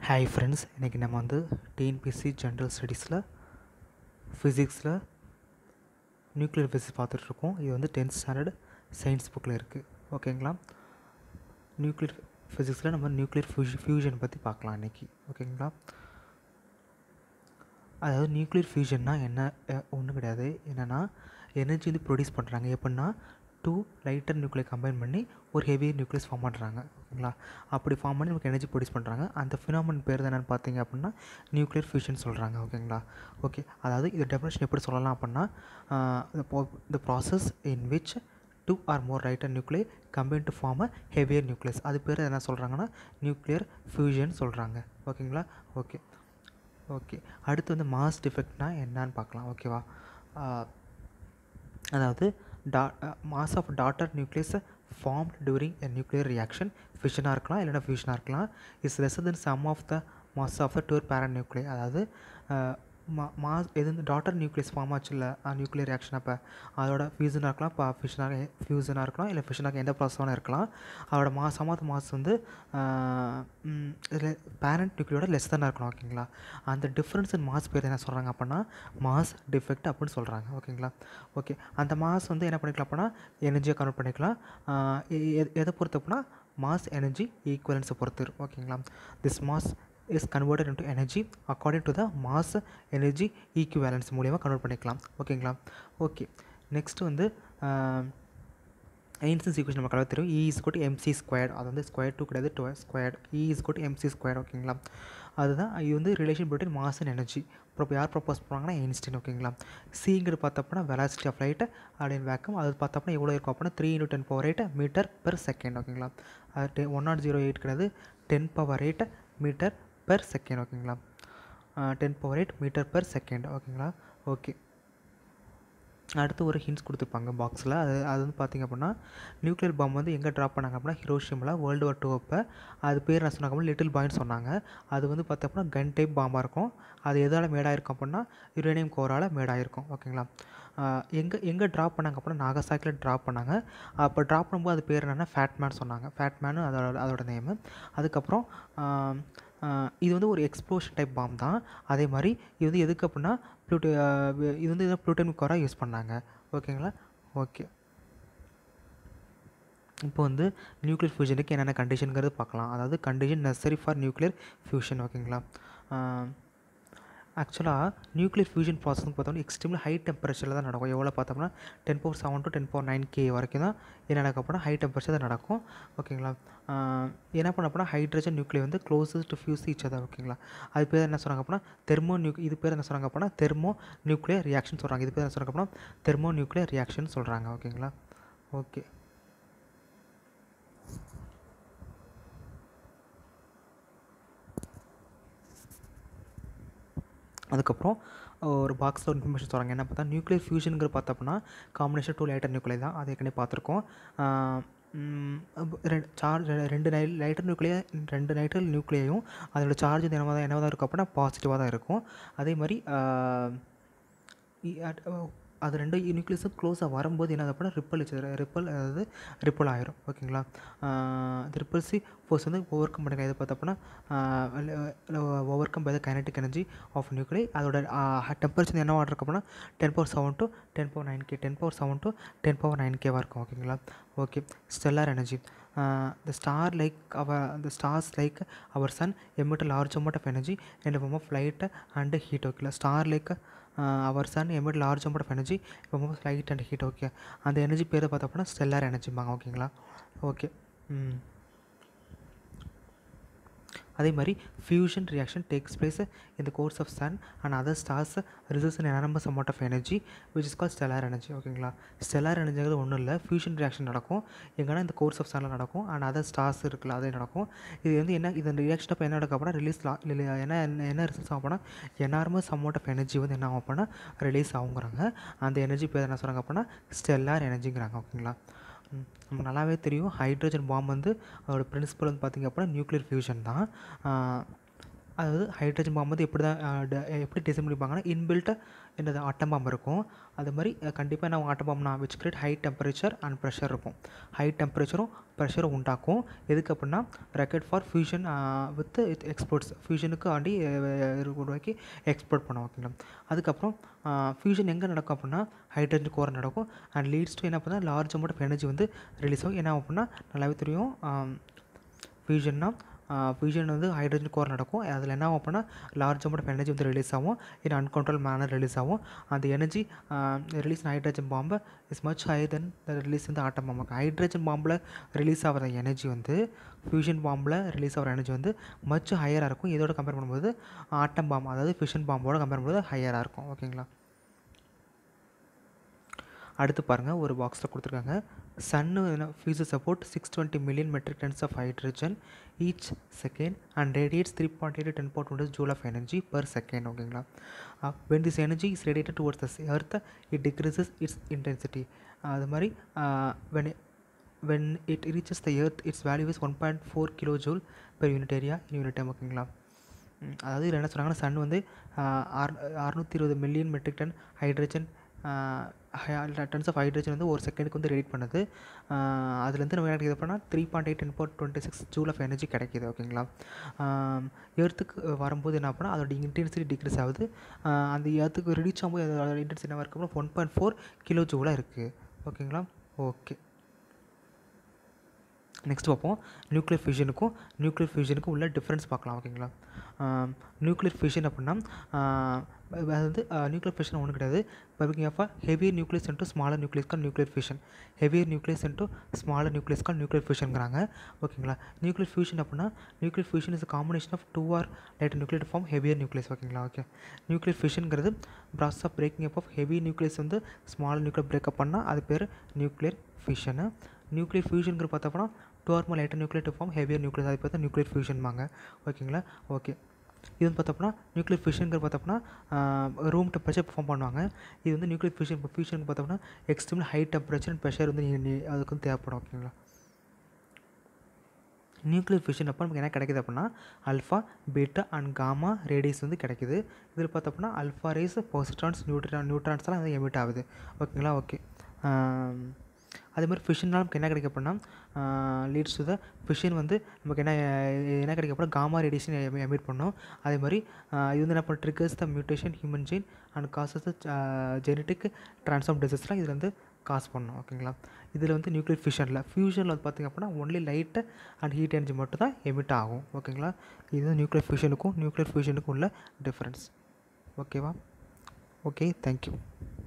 hi friends இன்றைக்கி நம்ம வந்து டிஎன்பிசி ஜென்ரல் ஸ்டடீஸில் ஃபிசிக்ஸில் நியூக்ளியர் ஃபிசிக்ஸ் பார்த்துட்ருக்கோம் இது வந்து டென்த் ஸ்டாண்டர்ட் சயின்ஸ் புக்கில் இருக்குது ஓகேங்களா நியூக்ளியர் ஃபிசிக்ஸில் நம்ம நியூக்ளியர் ஃபியூஷ் ஃபியூஷன் பற்றி பார்க்கலாம் இன்றைக்கி ஓகேங்களா அதாவது நியூக்ளியர் ஃபியூஷன்னா என்ன ஒன்றும் கிடையாது என்னென்னா எனர்ஜி வந்து ப்ரொடியூஸ் பண்ணுறாங்க எப்படின்னா டூ லைட்டர் நியூக்ளியர் கம்பைன் பண்ணி ஒரு ஹெவியர் நியூக்ளியஸ் ஃபார்ம் பண்ணுறாங்க ஓகேங்களா அப்படி ஃபார்ம் பண்ணி நமக்கு எனர்ஜி ப்ரொடியூஸ் பண்ணுறாங்க அந்த ஃபினாமன் பேர் என்னென்னு பார்த்தீங்க அப்படின்னா நியூக்ளியர் ஃபியூஷன் சொல்கிறாங்க ஓகேங்களா ஓகே அதாவது இது டெஃபினேஷன் எப்படி சொல்லலாம் அப்படின்னா the process in which two or more lighter nuclear combine to form a heavier nucleus அது பேர் என்ன சொல்கிறாங்கன்னா நியூக்ளியர் ஃபியூஷன் சொல்கிறாங்க ஓகேங்களா ஓகே ஓகே அடுத்து வந்து மாஸ் டிஃபெக்ட்னா என்னன்னு பார்க்கலாம் ஓகேவா அதாவது the mass of daughter nucleus formed during a nuclear reaction ஃபிஷனாக இருக்கலாம் இல்லைனா ஃபியூஷனாக இருக்கலாம் is less then sum of the mass of the two parent nuclear அதாவது மா மாஸ் எது வந்து டாட்டர் நியூக்ளியஸ் ஃபார்ம் ஆச்சுல்ல நியூக்ளியர் ரியாக்ஷன் அப்போ அதோட ஃபியூசனாக இருக்கலாம் இப்போ ஃபிஷனாக ஃபியூசனாக இருக்கலாம் இல்லை ஃபிஷனாக எந்த ப்ராசஸ் வேணால் இருக்கலாம் அதோட மாஸ் சம் ஆஃப் மாஸ் வந்து இதில் பேரண்ட் நியூக்ளியோட லெஸ் தானாக இருக்கணும் ஓகேங்களா அந்த டிஃப்ரென்ஸ் இன் மாஸ் பேர் என்ன சொல்கிறாங்க அப்படின்னா மாஸ் டிஃபெக்ட் அப்படின்னு சொல்கிறாங்க ஓகேங்களா ஓகே அந்த மாஸ் வந்து என்ன பண்ணிக்கலாம் அப்படின்னா எனர்ஜியை கன்வெர்ட் பண்ணிக்கலாம் எதை பொறுத்து அப்படின்னா மாஸ் எனர்ஜி ஈக்குவலன்ஸை பொறுத்து ஓகேங்களா this mass is converted into energy according to the mass energy equivalence மூலியமாக கன்வெர்ட் பண்ணிக்கலாம் ஓகேங்களா ஓகே நெக்ஸ்ட் வந்து ஐன்ஸ்டன்ஸ் ஈக்குவேஷன் நம்ம கலவை தெரியும் E is quote M C square அது வந்து ஸ்கொயர் டூ கிடையாது two square E is quote M C square ஓகேங்களா அதுதான் இது வந்து relation between mass and energy ப்ரோ யார் ப்ரப்போஸ் பண்ணுறாங்கன்னா ஐன்ஸ்டைன் ஓகேங்களா சிங்கிறது பார்த்தப்போனா வெலாசிட்டி ஆஃப் லைட் அப்படின்னு வேக்கம் அது பார்த்தப்போனா எவ்வளோ இருக்கும் அப்படின்னா three into ten power eight metre per second ஓகேங்களா அது டெ ஒன் நாட் ஜீரோ எயிட் கிடையாது ten power eight metre per second ஓகேங்களா ten power eight metre per second ஓகேங்களா ஓகே அடுத்து ஒரு ஹிண்ட்ஸ் கொடுத்துருப்பாங்க பாக்ஸில் அது அது வந்து பார்த்திங்க அப்படின்னா நியூக்ளியர் பாம் வந்து எங்கே ட்ராப் பண்ணாங்க அப்படின்னா ஹிரோஷிமில் வேர்ல்டு வார் டூ அப்போ அது பேர் என்ன சொன்னாங்க அப்படின்னா லிட்டில் பாயின்னு சொன்னாங்க அது வந்து பார்த்தோம்னா கன் டைப் பாம்பாக இருக்கும் அது எதால் மேடாயிருக்கும் அப்படின்னா யுரேனியம் கோரால் மேடாயிருக்கும் ஓகேங்களா எங்கே எங்கே ட்ராப் பண்ணாங்க அப்படின்னா நாகசாக்கில் ட்ராப் பண்ணாங்க அப்போ ட்ராப் பண்ணும்போது அது பேர் என்னென்னா ஃபேட்மேன் சொன்னாங்க ஃபேட்மேனு அதோட அதோட நேமு அதுக்கப்புறம் இது வந்து ஒரு எக்ஸ்ப்ளோஷன் டைப் பாம் தான் அதே மாதிரி இது வந்து எதுக்கு அப்படின்னா ப்ளூட்டோ இது வந்து ப்ளூட்டனிக் கோராக யூஸ் பண்ணாங்க ஓகேங்களா ஓகே இப்போ வந்து நியூக்ளியர் ஃபியூஷனுக்கு என்னென்ன கண்டிஷனுங்கிறது பார்க்கலாம் அதாவது condition necessary for nuclear fusion ஓகேங்களா ஆக்சுவலாக நியூக்ளியர் ஃபியூஷன் ப்ராசஸ்னு பார்த்தோம்னா எக்ஸ்ட்ரீம்லி ஹை டெம்பரேச்சரில் தான் நடக்கும் எவ்வளோ பார்த்தோம்னா ten power seven to ten power nine K வரைக்கும் தான் என்ன நடக்கும் அப்படின்னா ஹை டெம்பரேச்சர் தான் நடக்கும் ஓகேங்களா என்ன பண்ண அப்படின்னா ஹைட்ரஜன் நியூக்ளியர் வந்து closes to fuse each other ஓகேங்களா அது பேர் என்ன சொல்கிறாங்க அப்படின்னா தெர்மோ நியூ இது பேர் என்ன சொல்கிறாங்க அப்படின்னா தெர்மோ நியூக்ளியர் ரியாக்ஷன் சொல்கிறாங்க இது பேர் என்ன சொல்கிறாங்க அப்படின்னா தெர்மோ நியூக்ளியர் ரியாக்ஷன் சொல்கிறாங்க ஓகேங்களா ஓகே அதுக்கப்புறம் ஒரு பாக்ஸில் ஒரு இன்ஃபர்மேஷன் சொல்கிறாங்க என்ன பார்த்தா நியூக்ளியர் ஃபியூஷனுங்கிற பார்த்தோம்னா காம்பினேஷன் டூ லைட்டர் நியூக்ளியர் தான் அது ஏற்கனவே பார்த்துருக்கோம் சார்ஜ் ரெண்டு நை லைட்டர் நியூக்ளியர் ரெண்டு நைட்டர் நியூக்ளியையும் அதோட சார்ஜ் என்னவாக தான் என்னவாக தான் இருக்கும் அப்படின்னா பாசிட்டிவாக தான் இருக்கும் அதே மாதிரி அது ரெண்டு நியூக்ளியஸும் க்ளோஸாக வரும்போது என்ன அப்படின்னா ரிப்பல் ரிப்பல் அதாவது ரிப்பல் ஆயிரும் ஓகேங்களா ரிப்பல்சி ஃபோர்ஸ் வந்து ஓவர் கம் பண்ணுங்க எது பார்த்தோம்னா overcome by the kinetic energy of நியூக்ளியை அதோட டெம்பரேச்சர் என்னவாக இருக்கும் அப்படின்னா ten power seven to ten power nine K ten power seven to ten power nine கேவாக இருக்கும் ஓகேங்களா okay stellar energy the star like our the stars like our sun emit a large amount of energy in the form of light and heat okay star like uh, our sun emit large amount of energy in the form of light and heat okay அந்த energy பேரை பார்த்தோம்னா stellar எனர்ஜிம்பாங்க ஓகேங்களா ஓகே ம் அதே மாதிரி fusion reaction takes place in the cores of sun and other stars results in enormous amount of energy which is call stellar energy ஓகேங்களா ஸ்டெல்லார் எனர்ஜிங்கிறது ஒன்றும் இல்லை ஃபியூஷன் ரியாக்ஷன் நடக்கும் எங்கன்னா இந்த கோர்ஸ் ஆஃப் சனில் நடக்கும் அண்ட் அதர் ஸ்டார்ஸ் இருக்குல்ல அதே நடக்கும் இது வந்து என்ன இது ரியாக்ஷன் அப்போ என்ன நடக்கும் அப்படின்னா ரிலீஸ் என்ன என்ன ரிசல்ட்ஸ் ஆகும் அப்படின்னா எனார்மஸ் அமௌண்ட் ஆஃப் எனர்ஜி வந்து என்ன ஆகும் அப்படின்னா ரிலீஸ் ஆகுங்கிறாங்க அந்த எனர்ஜி பேர் என்ன சொல்கிறாங்க அப்படின்னா ஸ்டெல்லார் எனர்ஜிங்கிறாங்க ஓகேங்களா நமக்கு நல்லாவே தெரியும் ஹைட்ரஜன் பாம் வந்து அதோட பிரின்சிபல் வந்து பார்த்திங்க அப்படின்னா நியூக்ளியர் ஃபியூஷன் தான் அதாவது ஹைட்ரஜன் பாம்பு வந்து எப்படி தான் அஹ், ட- எப்படி டிசைன் பண்ணிப்பாங்கன்னா இன்பில்ட்டாக என்னது ஆட்டம் பாம்பு இருக்கும் அது மாதிரி கண்டிப்பாக என்ன ஆட்டம் பாம்புனா which create high temperature and pressure இருக்கும் ஹை டெம்பரேச்சரும் ப்ரெஷரும் உண்டாக்கும் எதுக்கு அப்படின்னா required for fusion with exports ஃபியூஷனுக்கு ஆண்டி உருவாக்கி எக்ஸ்போர்ட் பண்ணுவோம் ஓகேங்களா அதுக்கப்புறம் ஃபியூஷன் எங்கே நடக்கும் அப்படின்னா ஹைட்ரஜன் கோர் நடக்கும் அண்ட் லீட்ஸ் டு என்ன பண்ணால் லார்ஜ் அமௌண்ட் ஆஃப் எனர்ஜி வந்து ரிலீஸ் ஆகும் என்ன ஆகும் அப்படின்னா நல்லாவே தெரியும் ஃபியூஷன்னா ஃபியூஷன் வந்து ஹைட்ரஜன் கோர் நடக்கும் அதில் என்ன ஆகும் அப்படின்னா லார்ஜ் அமௌண்ட் ஆஃப் எனர்ஜி வந்து ரிலீஸ் ஆகும் இன் அன்கண்ட்ரோல் மேனர் ரிலீஸ் ஆகும் அந்த energy release hydrogen bomb is much higher then the release இந்த ஆட்டம் பாம்பு ஹைட்ரஜன் பாம்பில் ரிலீஸ் ஆகிற எனர்ஜி வந்து ஃபியூஷன் பாம்பில் ரிலீஸ் ஆகிற எனர்ஜி வந்து மச் ஹையராக இருக்கும் இதோட கம்பேர் பண்ணும்போது ஆட்டம் பாம்பு அதாவது ஃபியூஷன் பாம்போட கம்பேர் பண்ணும்போது ஹையராக இருக்கும் ஓகேங்களா அடுத்து பாருங்கள் ஒரு பாக்ஸில் கொடுத்துருக்காங்க sun fuses support six twenty million metric tons of hydrogen each second and radiates three point eight ten point twenty joule of energy per second ஓகேங்களா when this energy is radiated towards the earth it decreases its intensity அது மாதிரி when when it reaches the earth its value is 1.4 kilojoule per unit area in unit time ஓகேங்களா ம், அதாவது இதில் என்ன சொன்னாங்கன்னா Sun வந்து அறுநூற்றி இருபது million metric ton hydrogen tons of hydrogen வந்து ஒரு செகண்டுக்கு வந்து ரெடிட் பண்ணுது ஆஹ் அதுலேருந்து நம்ம என்ன கிடைக்குது அப்படின்னா three point eight ten point twenty six joule of energy கிடைக்கிது ஓகேங்களா எர்த்துக்கு வரும்போது என்ன பண்ணால் அதோட இன்டென்சிட்டி டிக்ரீஸ் ஆகுது ஆஹ் அந்த எர்த்துக்கு ரீச் ஆகும்போது அதோட இன்டென்சிட்டி என்ன இருக்கு ஒன் பாயிண்ட் ஃபோர் கிலோ ஜூலாக இருக்குது ஓகேங்களா ஓகே நெக்ஸ்ட் பார்ப்போம் நியூக்ளியர் ஃபியூஷனுக்கும் நியூக்ளியர் ஃபியூஷனுக்கும் உள்ள டிஃப்ரென்ஸ் பார்க்கலாம் ஓகேங்களா நியூக்ளியர் ஃபியூஷன் அப்படின்னா ஆஹ் அதாவது நியூக்ளியர் ஃபியூஷன் ஒன்றும் கிடையாது பர்பிங் of heavier nucleus into smaller nucleus call nuclear fusion heavier nucleus into smaller nucleus call nuclear ஃபியூஷனுங்கிறாங்க ஓகேங்களா நியூக்ளியர் ஃபியூஷன் அப்படின்னா nuclear fusion is combination of two or lighter nuclear form heavier nucleus ஓகேங்களா okay nuclear ஃபியூஷனுங்கிறது process of breaking up of heavy nucleus வந்து small nuclear breakup பண்ணால் அது பேர் nuclear ஃபியூஷனு நியூக்ளியர் ஃபியூஷனுங்கிற பார்த்தோம்னா two or lighter nuclear to form heavier nucleus அது பார்த்தா நியூக்ளியர் ஃபியூஷன்பாங்க ஓகேங்களா ஓகே இது வந்து பார்த்தோம்னா நியூக்ளியர் ஃபியூஷனுங்கிற பார்த்தோம்னா ரூம் டெம்பரேச்சர் பெர்ஃபார்ம் பண்ணுவாங்க இது வந்து நியூக்ளியர் ஃபியூஷன் இப்போ ஃபியூஷன் பார்த்தோம்னா extremely high temperature and pressure வந்து நீ- நீ- அதுக்கு வந்து தேவைப்படும் ஓகேங்களா நியூக்ளியர் ஃபியூஷன் அப்போ நமக்கு என்ன கிடைக்குது அப்படின்னா alpha beta and gamma radius வந்து கிடைக்குது இதில் பார்த்தோம்னா அல்ஃபா ரேஸ் பாசிட்ரான்ஸ் நியூட்ரான் நியூட்ரான்ஸ்லாம் வந்து எமிட் ஆகுது ஓகேங்களா ஓகே அதே மாதிரி ஃபிஷனால் நமக்கு என்ன கிடைக்கும் அப்படின்னா லீட்ஸ் டு த ஃபிஷன் வந்து நமக்கு என்ன என்ன கிடைக்கும் அப்படின்னா காமா ரேடியேஷன் எமிட் பண்ணும் அதே மாதிரி ஆஹ் இது வந்து என்ன பண்ண triggers the mutation human gene and causes the genetic transform டிசஸ்லாம் இதில் வந்து காஸ் பண்ணும் ஓகேங்களா இதில் வந்து நியூக்ளியர் ஃபியூஷனில் ஃபியூஷனில் வந்து பார்த்திங்க அப்படின்னா only light and heat energy மட்டும் தான் எமிட் ஆகும் ஓகேங்களா இது நியூக்ளியர் ஃபியூஷனுக்கும் நியூக்ளியர் ஃபியூஷனுக்கும் உள்ள டிஃப்ரென்ஸ் ஓகேவா ஓகே தேங்க்யூ